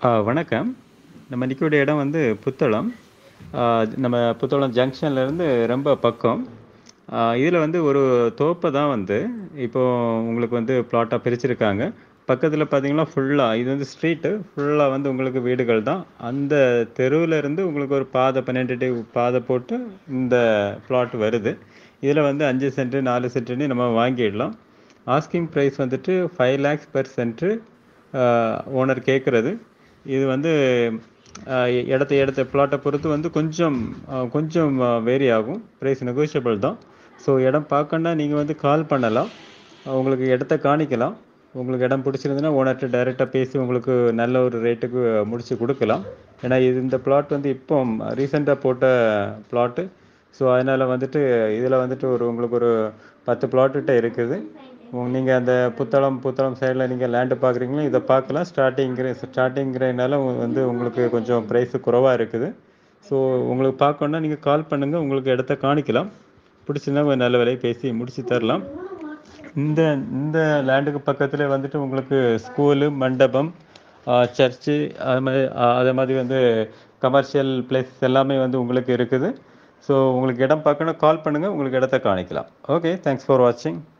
ஆ வணக்கம் நம்ம நிற்கக்கூடிய இடம் வந்து புத்தளம் ஆ, நம்ம புத்தளம் ஜங்ஷன்லேருந்து ரொம்ப பக்கம் இதில் வந்து ஒரு தோப்பை தான் வந்து இப்போ உங்களுக்கு வந்து பிளாட்டாக பிரிச்சிருக்காங்க பக்கத்தில் பார்த்தீங்கன்னா ஃபுல்லாக இது வந்து ஸ்ட்ரீட்டு ஃபுல்லாக வந்து உங்களுக்கு வீடுகள் தான் அந்த தெருவில் இருந்து உங்களுக்கு ஒரு பாதை பன்னெண்டு அடி பாதை போட்டு இந்த பிளாட் வருது இதில் வந்து அஞ்சு சென்ட் நாலு சென்ட்டுன்னு நம்ம வாங்கிடலாம் ஆஸ்கிங் ப்ரைஸ் வந்துட்டு five lakhs per cent owner கேட்குறது இது வந்து ஆஹ் இ- இடத்த இடத்த பிளாட்டை பொறுத்து வந்து கொஞ்சம் ஆஹ் கொஞ்சம் வேரி ஆகும் ப்ரைஸ் நெகோஷியபிள் தான் ஸோ இடம் பார்க்கணுன்னா நீங்கள் வந்து கால் பண்ணலாம் ஆஹ் உங்களுக்கு இடத்த காணிக்கலாம் உங்களுக்கு இடம் பிடிச்சிருந்துன்னா ஓனர்கிட்ட டைரெக்டாக பேசி உங்களுக்கு நல்ல ஒரு ரேட்டுக்கு முடிச்சு கொடுக்கலாம் ஏன்னா இது இந்த பிளாட் வந்து இப்போ ரீசெண்டாக போட்ட பிளாட்டு ஸோ அதனால் வந்துட்டு இதில் வந்துட்டு ஒரு உங்களுக்கு ஒரு பத்து பிளாட்டுகிட்ட இருக்குது நீங்கள் அந்த புத்தளம் புத்தளம் சைடில் நீங்கள் லேண்டு பார்க்குறீங்களோ இதை பார்க்கலாம் ஸ்டார்டிங் ஸ்டார்டிங்கிறனால வந்து உங்களுக்கு கொஞ்சம் ப்ரைஸு குறைவாக இருக்குது ஸோ உங்களுக்கு பார்க்கணுன்னா நீங்கள் கால் பண்ணுங்கள் உங்களுக்கு இடத்த காணிக்கலாம் பிடிச்சிருந்தா கொஞ்சம் நல்ல விலையை பேசி முடிச்சு தரலாம் இந்த இந்த லேண்டுக்கு பக்கத்தில் வந்துட்டு உங்களுக்கு ஸ்கூலு மண்டபம் சர்ச்சு அது மாதிரி ஆஹ் அதே மாதிரி வந்து கமர்ஷியல் பிளேஸ் எல்லாமே வந்து உங்களுக்கு இருக்குது ஸோ உங்களுக்கு இடம் பார்க்கணும் கால் பண்ணுங்கள் உங்களுக்கு இடத்த காணிக்கலாம் ஓகே தேங்க்ஸ் ஃபார் வாட்சிங்